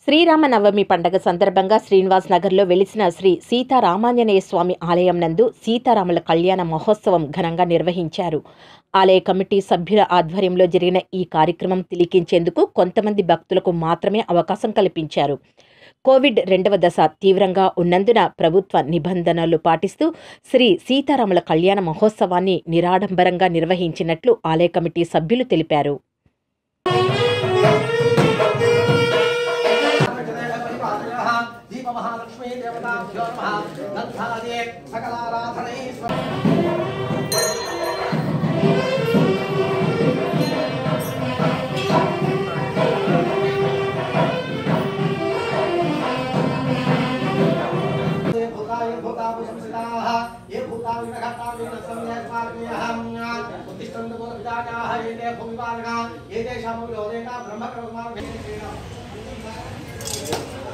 శ్రీరామనవమి పండగ సందర్భంగా శ్రీనివాస్ నగర్లో వెలిసిన శ్రీ సీతారామాంజనేయ స్వామి ఆలయం నందు సీతారాముల కళ్యాణ మహోత్సవం ఘనంగా నిర్వహించారు ఆలయ కమిటీ సభ్యుల ఆధ్వర్యంలో జరిగిన ఈ కార్యక్రమం తిలికించేందుకు కొంతమంది భక్తులకు మాత్రమే అవకాశం కల్పించారు కోవిడ్ రెండవ దశ తీవ్రంగా ఉన్నందున ప్రభుత్వ నిబంధనలు పాటిస్తూ శ్రీ సీతారాముల కళ్యాణ మహోత్సవాన్ని నిరాడంబరంగా నిర్వహించినట్లు ఆలయ కమిటీ సభ్యులు తెలిపారు దీపమహాలక్ష్మీ దేవతాభ్యో నమః గంధాదే సకలారాధనై స్వ ये भूताय भूतापु संसिताः ये भूतानि नघतानि सम्यक् उत्तिष्ठन्तु बोधविदाकाः ये ते भूमिपालकाः ये तेषां विरोधेन ब्रह्मकर्मान्